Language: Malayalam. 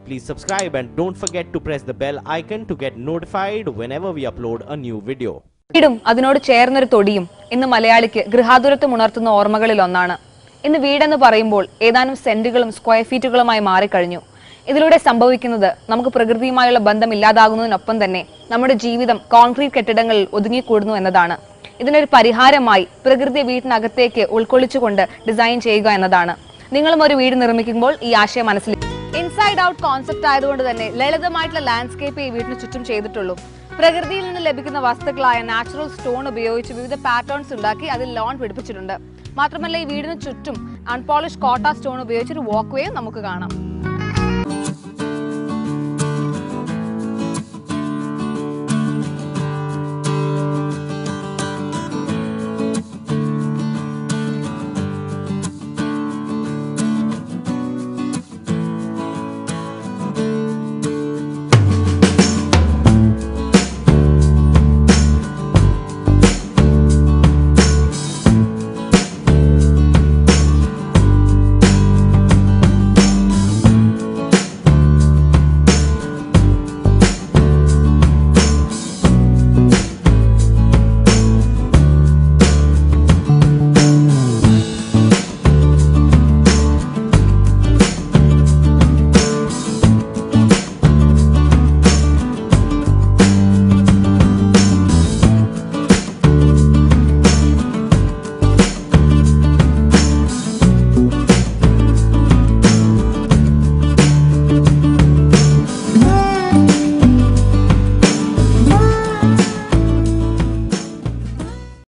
please subscribe and don't forget to press the bell icon to get notified whenever we upload a new video. വീടും അതിനോട് ചേർന്നൊരു തൊടിയും ഇന്ന് മലയാളിക്ക് ഗൃഹാതുരത്വം ഉണർത്തുന്ന ഓർമ്മകളിൽ ഒന്നാണ് ഇന്ന് വീടെന്ന് പറയുമ്പോൾ ഏതാനും സെന്റുകളും സ്ക്വയർ ഫീറ്റുകളുമായി മാറിക്കഴിഞ്ഞു ഇതിലൂടെ സംഭവിക്കുന്നത് നമുക്ക് പ്രകൃതിയുമായുള്ള ബന്ധം ഇല്ലാതാകുന്നതിനൊപ്പം തന്നെ നമ്മുടെ ജീവിതം കോൺക്രീറ്റ് കെട്ടിടങ്ങളിൽ ഒതുങ്ങിക്കൂടുന്നു എന്നതാണ് ഇതിനൊരു പരിഹാരമായി പ്രകൃതി വീട്ടിനകത്തേക്ക് ഉൾക്കൊള്ളിച്ചുകൊണ്ട് ഡിസൈൻ ചെയ്യുക എന്നതാണ് നിങ്ങളും ഒരു വീട് നിർമ്മിക്കുമ്പോൾ ഈ ആശയം മനസ്സിൽ ഇൻസൈഡ് ഔട്ട് കോൺസെപ്റ്റ് ആയതുകൊണ്ട് തന്നെ ലളിതമായിട്ടുള്ള ലാൻഡ്സ്കേപ്പ് ഈ വീടിന് ചുറ്റും ചെയ്തിട്ടുള്ളൂ പ്രകൃതിയിൽ നിന്ന് ലഭിക്കുന്ന വസ്തുക്കളായ നാച്ചുറൽ സ്റ്റോൺ ഉപയോഗിച്ച് വിവിധ പാറ്റേൺസ് ഉണ്ടാക്കി അതിൽ ലോൺ പിടിപ്പിച്ചിട്ടുണ്ട് മാത്രമല്ല ഈ വീടിന് ചുറ്റും അൺപോളിഷ് കോട്ട സ്റ്റോൺ ഉപയോഗിച്ച് ഒരു വാക്ക് വേയും നമുക്ക് കാണാം